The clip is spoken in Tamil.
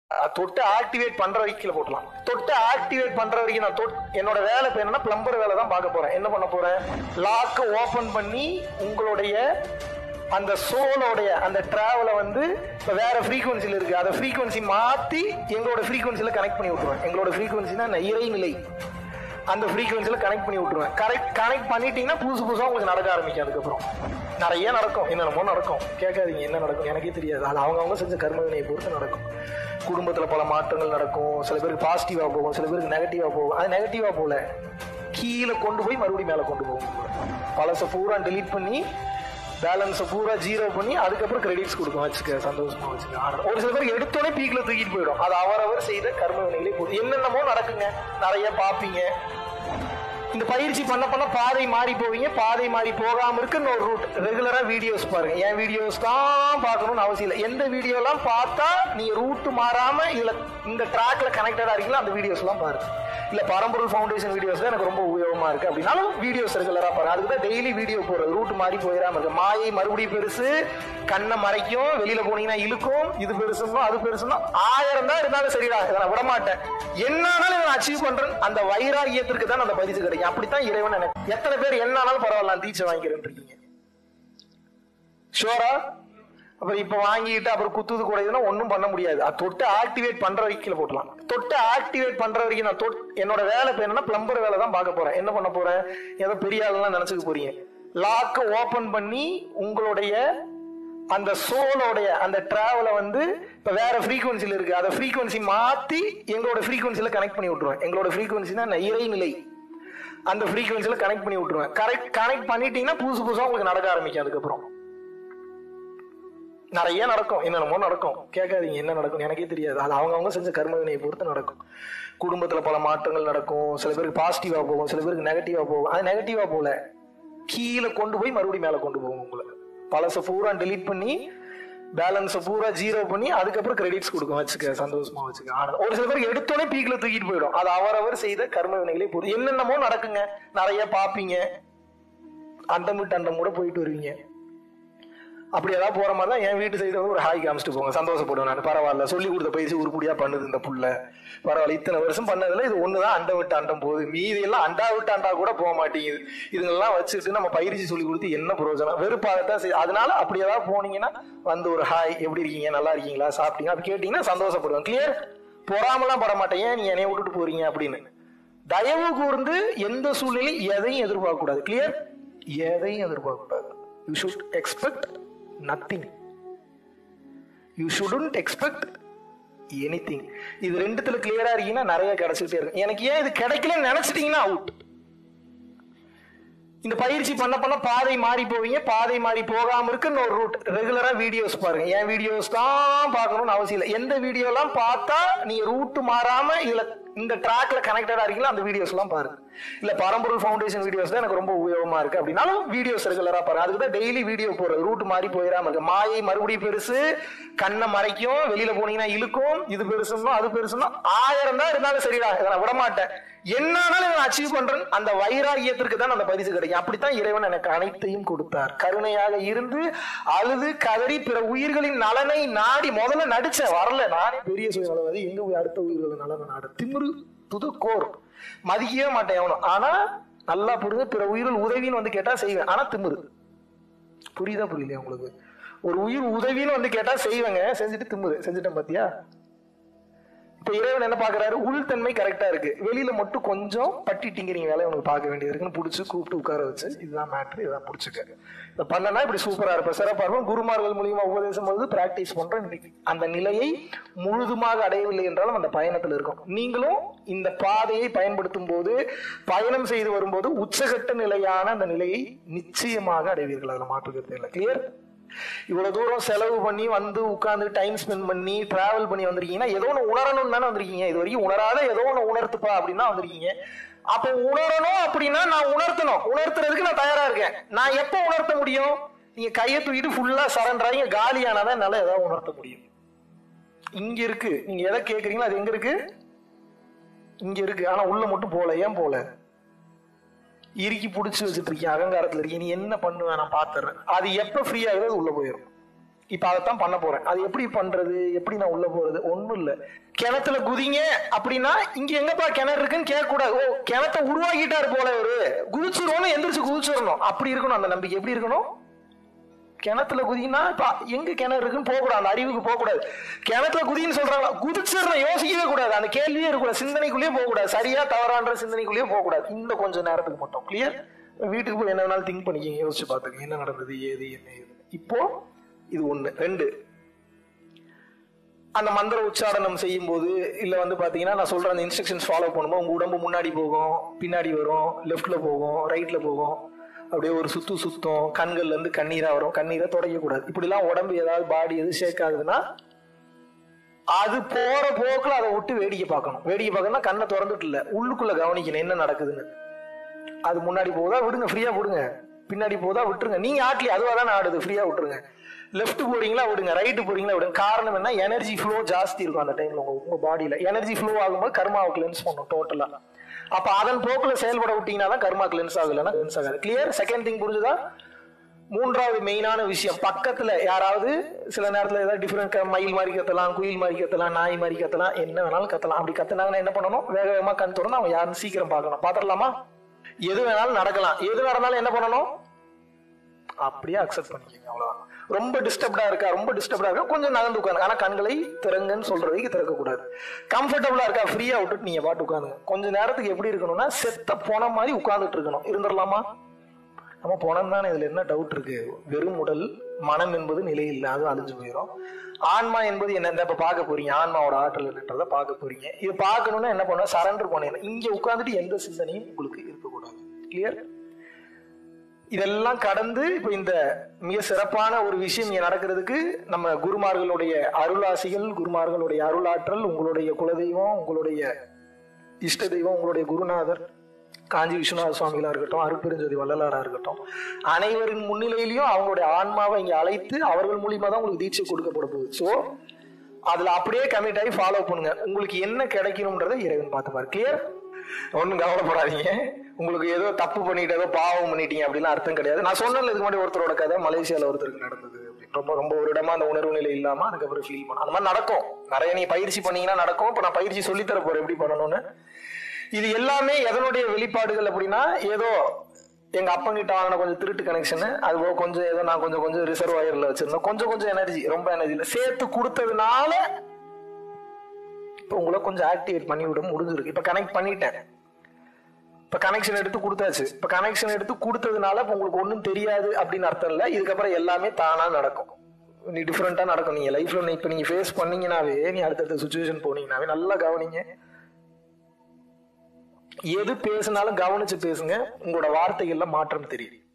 அது தொட்டு ஆக்டிவேட் பண்ற வரைக்கும் கீழே போட்டலாம் தொட்டு ஆக்டிவேட் பண்ற வரைக்கும் நான் தொட் என்னோட வேலை இப்ப என்னன்னா பிளம்பர் வேலை தான் பார்க்க போறேன் என்ன பண்ண போறேன் லாக் ஓபன் பண்ணி உங்களுடைய அந்த சோலோடைய அந்த டிராவலை வந்து இப்போ வேற ஃப்ரீக்வன்சியில் இருக்கு அதை ஃப்ரீக்வன்சி மாத்தி எங்களோட ஃப்ரீக்வன்சியில் கனெக்ட் பண்ணி விட்டுருவேன் எங்களோட ஃப்ரீக்வன்சினா இறைநிலை அந்த ஃப்ரீக்வன்சியில் கனெக்ட் பண்ணி விட்டுருவேன் கரெக்ட் கனெக்ட் பண்ணிட்டீங்கன்னா புதுசு புதுசாக உங்களுக்கு நடக்க ஆரம்பிக்கும் அதுக்கப்புறம் நிறைய நடக்கும் என்னென்னமோ நடக்கும் கேட்காதீங்க என்ன நடக்கும் எனக்கே தெரியாது அது அவங்கவுங்க செஞ்ச கர்ம வினையை பொறுத்து நடக்கும் குடும்பத்தில் பல மாற்றங்கள் நடக்கும் சில பேருக்கு பாசிட்டிவாக போகும் சில பேருக்கு நெகட்டிவாக போகும் அது நெகட்டிவாக போகல கீழே கொண்டு போய் மறுபடியும் மேலே கொண்டு போகும் பழச பூரா delete பண்ணி பேலன்ஸை பூரா ஜீரோ பண்ணி அதுக்கப்புறம் கிரெடிட்ஸ் கொடுக்கும் வச்சுக்க சந்தோஷமா வச்சுக்க ஆனா, ஒரு சில பேர் எடுத்தோடனே பீக்ல தூக்கிட்டு போயிடும் அது அவரவர் செய்த கர்ம வினைகளே போதும் என்னென்னமோ நடக்குங்க நிறைய பார்ப்பீங்க இந்த பயிற்சி பண்ண பண்ண பாதை மாறி போவீங்க பாதை மாறி போகாம இருக்கு இன்னொரு ரூட் ரெகுலரா வீடியோஸ் பாருங்க என் வீடியோஸ் தான் பார்க்கணும்னு அவசியம் இல்லை எந்த வீடியோலாம் பார்த்தா நீங்க ரூட் மாறாம இதுல இந்த ட்ராக்ல கனெக்டடா இருக்கீங்களோ அந்த வீடியோஸ் எல்லாம் பாருங்க இல்ல பரம்பொருள் ஃபவுண்டேஷன் வீடியோஸ் தான் எனக்கு ரொம்ப உபயோகமா இருக்கு அப்படின்னாலும் வீடியோஸ் ரெகுலரா பாருங்க அதுக்கு தான் டெய்லி வீடியோ போடுறது ரூட் மாறி போயிடாம இருக்கு மாயை மறுபடியும் பெருசு கண்ணை மறைக்கும் வெளியில போனீங்கன்னா இழுக்கும் இது பெருசுன்னா அது பெருசுன்னா ஆயிரம் தான் இருந்தாலும் சரிடா இதை நான் விட மாட்டேன் என்னானாலும் நான் அச்சீவ் பண்றேன் அந்த வைராகியத்திற்கு தான் அந்த பரிசு கிடைக்கும் அப்படித்தான் இறைவன் எனக்கு எத்தனை பேர் என்னானாலும் பரவாயில்ல நான் தீட்சை வாங்கிக்கிறேன் இருக்கீங்க ஷோரா அப்புறம் இப்ப வாங்கிட்டு அப்புறம் குத்துது கூடாதுன்னா ஒன்றும் பண்ண முடியாது அது தொட்டு ஆக்டிவேட் பண்ற வரைக்கும் கீழே போட்டலாம் தொட்டு ஆக்டிவேட் பண்ற வரைக்கும் நான் தொட் என்னோட வேலை இப்ப என்னன்னா பிளம்பர் வேலை தான் பார்க்க போறேன் என்ன பண்ண போறேன் ஏதோ பெரிய ஆளுலாம் நினைச்சுக்க போறீங்க லாக் ஓபன் பண்ணி உங்களுடைய அந்த சோலோடைய அந்த டிராவலை வந்து இப்ப வேற ஃப்ரீக்வன்சியில் இருக்கு அதை ஃப்ரீக்வன்சி மாத்தி எங்களோட ஃப்ரீக்வன்சியில் கனெக்ட் பண்ணி விட்டுருவேன் எங்களோட ஃப்ரீக்வன்சினா இறைநிலை அந்த ஃப்ரீக்வன்சியில் கனெக்ட் பண்ணி விட்டுருவேன் கரெக்ட் கனெக்ட் பண்ணிட்டீங்கன்னா புதுசு புதுசாக உங்களுக்கு நடக்க ஆரம்பிக்கும் அதுக்கப்புறம் நிறைய நடக்கும் என்னென்னமோ நடக்கும் கேட்காதீங்க என்ன நடக்கும் எனக்கே தெரியாது அது அவங்கவுங்க செஞ்ச கர்ம வினையை பொறுத்து நடக்கும் குடும்பத்துல பல மாற்றங்கள் நடக்கும் சில பேருக்கு பாசிட்டிவா போகும் சில பேருக்கு நெகட்டிவா போகும் அது நெகட்டிவா போல கீழே கொண்டு போய் மறுபடியும் மேலே கொண்டு போகும் உங்களை பழச பூரா delete பண்ணி பேலன்ஸை பூரா ஜீரோ பண்ணி அதுக்கப்புறம் கிரெடிட்ஸ் கொடுக்கும் வச்சுக்க சந்தோஷமா வச்சுக்க ஆனந்தம் ஒரு சில பேருக்கு எடுத்தோடனே பீக்ல தூக்கிட்டு போயிடும் அது அவரவர் செய்த கர்ம வினைகளே போதும் என்னென்னமோ நடக்குங்க நிறைய பார்ப்பீங்க அண்டம் விட்டு அண்டம் கூட போயிட்டு வருவீங்க அப்படி ஏதாவது போற மாதிரி தான் என் வீட்டு சைடு வந்து ஒரு ஹாய் காமிச்சிட்டு போங்க சந்தோஷப்படுவேன் நான் பரவாயில்ல சொல்லி கொடுத்த பயிற்சி உருப்படியா பண்ணுது இந்த புள்ள பரவாயில்ல இத்தனை வருஷம் பண்ணதுல இது ஒண்ணுதான் அண்டம் விட்டு அண்டம் போகுது மீதி எல்லாம் அண்டா விட்டு அண்டா கூட போக மாட்டேங்குது இதுங்கெல்லாம் வச்சுட்டு நம்ம பயிற்சி சொல்லி கொடுத்து என்ன பிரயோஜனம் வெறுப்பாகத்தான் செய்யுது அதனால அப்படி ஏதாவது போனீங்கன்னா வந்து ஒரு ஹாய் எப்படி இருக்கீங்க நல்லா இருக்கீங்களா சாப்பிட்டீங்க அப்படி கேட்டீங்கன்னா சந்தோஷப்படுவேன் கிளியர் பொறாமலாம் பட மாட்டேன் ஏன் நீங்க என்னைய விட்டுட்டு போறீங்க அப்படின்னு தயவு கூர்ந்து எந்த சூழ்நிலையும் எதையும் எதிர்பார்க்க கூடாது கிளியர் எதையும் எதிர்பார்க்க கூடாது you should expect nothing you shouldn't expect anything இது ரெண்டுத்துல கிளியரா இருக்கீங்கன்னா நிறைய கிடைச்சிட்டே இருக்கும் எனக்கு ஏன் இது கிடைக்கலன்னு நினைச்சிட்டீங்கன்னா அவுட் இந்த பயிற்சி பண்ண பண்ண பாதை மாறி போவீங்க பாதை மாறி போகாம இருக்கு இன்னொரு ரூட் ரெகுலரா வீடியோஸ் பாருங்க என் வீடியோஸ் தான் பார்க்கணும்னு அவசியம் இல்லை எந்த வீடியோலாம் பார்த்தா நீங்க ரூட் மாறாம இதுல இந்த ட்ராக்ல கனெக்டடா இருக்கீங்களோ அந்த வீடியோஸ் எல்லாம் பாருங்க இல்ல பரம்பொருள் ஃபவுண்டேஷன் வீடியோஸ் தான் எனக்கு ரொம்ப உபயோகமா இருக்கு அப்படின்னாலும் வீடியோஸ் ரெகுலரா பாருங்க அதுக்கு தான் டெய்லி வீடியோ போடுறது ரூட் மாறி போயிடாம இருக்கு மாயை மறுபடியும் பெருசு கண்ணை மறைக்கும் வெளியில போனீங்கன்னா இழுக்கும் இது பெருசுன்னா அது பெருசுன்னா ஆயிரம் தான் இருந்தாலும் சரிடா இதை நான் விட மாட்டேன் என்னாலும் நான் அச்சீவ் பண்றேன் அந்த வைராகியத்திற்கு தான் அந்த பரிசு கிடைக்கும் அப்படித்தான் இறைவன் எனக்கு அனைத்தையும் கொடுத்தார் கருணையாக இருந்து அழுது கதறி பிற உயிர்களின் நலனை நாடி முதல்ல நடிச்சேன் வரல நானே பெரிய சுயநலவாதி எங்க போய் அடுத்த உயிர்களின் நலனை நாடு திமிரு புது கோர் மதிக்கவே மாட்டேன் எவனும் ஆனா நல்லா புரிஞ்சு பிற உயிர்கள் உதவின்னு வந்து கேட்டா செய்வேன் ஆனா திமிரு புரியுதா புரியலையா உங்களுக்கு ஒரு உயிர் உதவின்னு வந்து கேட்டா செய்வேங்க செஞ்சுட்டு திமுது செஞ்சுட்டேன் பாத்தியா இப்ப இறைவன் என்ன பாக்குறாரு உள்தன்மை கரெக்டா இருக்கு வெளியில மட்டும் கொஞ்சம் பட்டி டிங்கிறீங்க வேலையை உனக்கு பார்க்க வேண்டியது இருக்குன்னு புடிச்சு கூப்பிட்டு உட்கார வச்சு இதுதான் மேட்ரு இதான் புடிச்சுக்க இதை பண்ணனா இப்படி சூப்பரா இருப்பேன் சிறப்பா இருப்பேன் குருமார்கள் மூலியமா உபதேசம் போது பிராக்டிஸ் பண்றோம் இன்னைக்கு அந்த நிலையை முழுதுமாக அடையவில்லை என்றாலும் அந்த பயணத்துல இருக்கும் நீங்களும் இந்த பாதையை பயன்படுத்தும் போது பயணம் செய்து வரும்போது உச்சகட்ட நிலையான அந்த நிலையை நிச்சயமாக அடைவீர்கள் அதுல மாற்றுக்கிறது இல்லை கிளியர் இவ்வளவு தூரம் செலவு பண்ணி வந்து உட்கார்ந்து டைம் ஸ்பெண்ட் பண்ணி டிராவல் பண்ணி வந்திருக்கீங்கன்னா ஏதோ ஒன்று உணரணும்னு தானே வந்திருக்கீங்க இது வரைக்கும் உணராத ஏதோ ஒன்று உணர்த்துப்பா அப்படின்னு தான் வந்திருக்கீங்க அப்போ உணரணும் அப்படின்னா நான் உணர்த்தணும் உணர்த்துறதுக்கு நான் தயாரா இருக்கேன் நான் எப்போ உணர்த்த முடியும் நீங்க கையை தூக்கிட்டு ஃபுல்லா சரண்டர் ஆகி காலியானாதான் என்னால ஏதாவது உணர்த்த முடியும் இங்க இருக்கு நீங்க எதை கேக்குறீங்களோ அது எங்க இருக்கு இங்க இருக்கு ஆனா உள்ள மட்டும் போல ஏன் போல இறுக்கி புடிச்சு வச்சுட்டு இருக்கீங்க அகங்காரத்துல இருக்கீங்க நீ என்ன பண்ணுவேன் நான் பாத்துறேன் அது எப்ப ஃப்ரீ ஆகுது அது உள்ள போயிடும் இப்ப அதைத்தான் பண்ண போறேன் அது எப்படி பண்றது எப்படி நான் உள்ள போறது ஒண்ணும் இல்ல கிணத்துல குதிங்க அப்படின்னா இங்க எங்கப்பா கிணறு இருக்குன்னு கேட்க கூடாது ஓ கிணத்த உருவாக்கிட்டாரு போல ஒரு குதிச்சிருவோம்னு எந்திரிச்சு குதிச்சிடணும் அப்படி இருக்கணும் அந்த நம்பிக்கை எப்படி இருக்கணும் கிணத்துல குதினா இப்ப எங்க கிணறு இருக்குன்னு போக கூடாது அந்த அறிவுக்கு போக கூடாது கிணத்துல குதின்னு சொல்றாங்களா குதிச்சிடணும் யோசிக்கவே கூடாது அந்த கேள்வியே இருக்கக்கூடாது சிந்தனைக்குள்ளேயே போக கூடாது சரியா தவறான்ற சிந்தனைக்குள்ளேயே போக கூடாது இந்த கொஞ்ச நேரத்துக்கு மட்டும் கிளியர் வீட்டுக்கு போய் என்ன வேணாலும் திங்க் பண்ணிக்கிங்க யோசிச்சு பாத்துங்க என்ன நடந்தது ஏது என்ன ஏது இப்போ இது ஒண்ணு ரெண்டு அந்த மந்திர உச்சாரணம் செய்யும் போது இல்ல வந்து பாத்தீங்கன்னா நான் சொல்ற அந்த இன்ஸ்ட்ரக்ஷன்ஸ் ஃபாலோ பண்ணும்போது உங்க உடம்பு முன்னாடி போகும் பின்னாடி வரும் லெஃப்ட்ல போகும் ரைட்ல போகும் அப்படியே ஒரு சுத்து சுத்தம் கண்கள்ல இருந்து கண்ணீரா வரும் கண்ணீரை துடைக்க கூடாது இப்படிலாம் உடம்பு ஏதாவது பாடி எது ஷேக் ஆகுதுன்னா அது போற போக்குல அதை விட்டு வேடிக்கை பார்க்கணும் வேடிக்கை பார்க்கணும்னா கண்ணை திறந்துட்டு இல்ல உள்ளுக்குள்ள கவனிக்கணும் என்ன நடக்குதுன்னு அது முன்னாடி போகுதா விடுங்க ஃப்ரீயா விடுங்க பின்னாடி போதா விட்டுருங்க நீங்க ஆட்லி அதுவா தான் ஆடுது ஃப்ரீயா விட்டுருங்க லெஃப்ட் போறீங்களா விடுங்க ரைட்டு போறீங்களா விடுங்க காரணம் என்ன எனர்ஜி ஃப்ளோ ஜாஸ்தி இருக்கும் அந்த டைம்ல உங்க உங்க பாடியில எனர்ஜி ஃப்ளோ ஆகும்போது கர்மாவை கிளென்ஸ் பண்ணும் டோட்டலா அப்ப அதன் போக்குல செயல்பட விட்டீங்கன்னா தான் கர்மா கிளென்ஸ் ஆகலைன்னா கிளென்ஸ் ஆகாது கிளியர் செகண்ட் திங் புரிஞ்சுதா மூன்றாவது மெயினான விஷயம் பக்கத்துல யாராவது சில நேரத்துல ஏதாவது டிஃபரெண்ட் மயில் மாதிரி கத்தலாம் குயில் மாதிரி கத்தலாம் நாய் மாதிரி கத்தலாம் என்ன வேணாலும் கத்தலாம் அப்படி கத்துனாங்கன்னா என்ன பண்ணணும் வேக வேகமா கண் திறந்து அவன் யாருன்னு சீக்கிரம் பார்க்கணும் பாத்திரலாமா எது வேணாலும் நடக்கலாம் எது நடந்தாலும் என்ன பண்ணணும் அப்படியே அக்செப்ட் பண்ணிக்கோங்க அவ்வளவுதான் ரொம்ப டிஸ்டர்ப்டா இருக்கா ரொம்ப டிஸ்டர்ப்டா இருக்கா கொஞ்சம் நகர்ந்து உட்காந்து ஆனா கண்களை திறங்கன்னு சொல்ற வரைக்கும் திறக்க கூடாது கம்ஃபர்டபுளா இருக்கா ஃப்ரீயா விட்டுட்டு நீங்க பாட்டு உட்காந்துங்க கொஞ்ச நேரத்துக்கு எப்படி இருக்கணும்னா செத்த போன மாதிரி உட்கார்ந்துட்டு இருக்கணும் இருந்துடலாமா நம்ம போனோம் தானே இதுல என்ன டவுட் இருக்கு வெறும் உடல் மனம் என்பது நிலை இல்லை அது அழிஞ்சு போயிடும் ஆன்மா என்பது என்ன இந்த இப்ப பார்க்க போறீங்க ஆன்மாவோட ஆற்றல் என்னன்றத பார்க்க போறீங்க இது பார்க்கணும்னா என்ன பண்ண சரண்டர் பண்ணணும் இங்க உட்கார்ந்துட்டு எந்த சிந்தனையும் உங்களுக்கு இருக்கக்கூடாது கிளியர் இதெல்லாம் கடந்து இப்ப இந்த மிக சிறப்பான ஒரு விஷயம் இங்க நடக்கிறதுக்கு நம்ம குருமார்களுடைய அருளாசிகள் குருமார்களுடைய அருளாற்றல் உங்களுடைய குலதெய்வம் உங்களுடைய இஷ்ட தெய்வம் உங்களுடைய குருநாதர் காஞ்சி விஸ்வநாத சுவாமிகளா இருக்கட்டும் அருட்பெருஞ்சோதி வள்ளலாரா இருக்கட்டும் அனைவரின் முன்னிலையிலையும் அவங்களுடைய ஆன்மாவை இங்க அழைத்து அவர்கள் மூலியமா தான் உங்களுக்கு தீட்சை கொடுக்கப்பட போகுது ஸோ அதுல அப்படியே கமிட் ஆகி ஃபாலோ பண்ணுங்க உங்களுக்கு என்ன கிடைக்கணும்ன்றதை இறைவன் பார்த்துப்பாரு கிளியர் ஒன்றும் கவலைப்படாதீங்க உங்களுக்கு ஏதோ தப்பு பண்ணிட்டு ஏதோ பாவம் பண்ணிட்டீங்க அப்படிலாம் அர்த்தம் கிடையாது நான் சொன்னேன்ல இதுக்கு முன்னாடி ஒருத்தரோட கதை மலேசியால ஒருத்தருக்கு நடந்தது அப்படின்னு. ரொம்ப ரொம்ப ஒரு இடமா அந்த உணர்வு நிலை இல்லாம அதுக்கப்புறம் ஃபீல் பண்ண அந்த மாதிரி நடக்கும் நிறைய நீ பயிற்சி பண்ணீங்கன்னா நடக்கும் இப்போ நான் பயிற்சி சொல்லித்தர போறேன் எப்படி பண்ணணும்னு இது எல்லாமே எதனுடைய வெளிப்பாடுகள் அப்படின்னா ஏதோ எங்க அப்பங்கிட்ட வாங்கின கொஞ்சம் திருட்டு கனெக்ஷன் அது போக கொஞ்சம் ஏதோ நான் கொஞ்சம் கொஞ்சம் ரிசர்வாயர்ல வச்சிருந்தேன் கொஞ்சம் கொஞ்சம் எனர்ஜி ரொம்ப எனர்ஜி இல்லை சேர்த்து கொடுத்ததுனால இப்போ உங்களை கொஞ்சம் ஆக்டிவேட் பண்ணி விட முடிஞ்சிருக்கு இப்போ கனெக்ட் பண்ணிட்டேன் இப்போ கனெக்ஷன் எடுத்து கொடுத்தாச்சு இப்போ கனெக்ஷன் எடுத்து கொடுத்ததுனால இப்போ உங்களுக்கு ஒன்றும் தெரியாது அப்படின்னு அர்த்தம் இல்லை இதுக்கப்புறம் எல்லாமே தானா நடக்கும் நீ டிஃப்ரெண்டா நடக்கும் நீங்க லைஃப்ல இப்போ நீங்க ஃபேஸ் பண்ணீங்கன்னாவே நீ அடுத்தடுத்த சுச்சுவேஷன் போனீங்கன்னாவே நல்லா கவனிங்க எது பேசினாலும் கவனிச்சு பேசுங்க உங்களோட வார்த்தைகள்ல மாற்றம் தெரியும்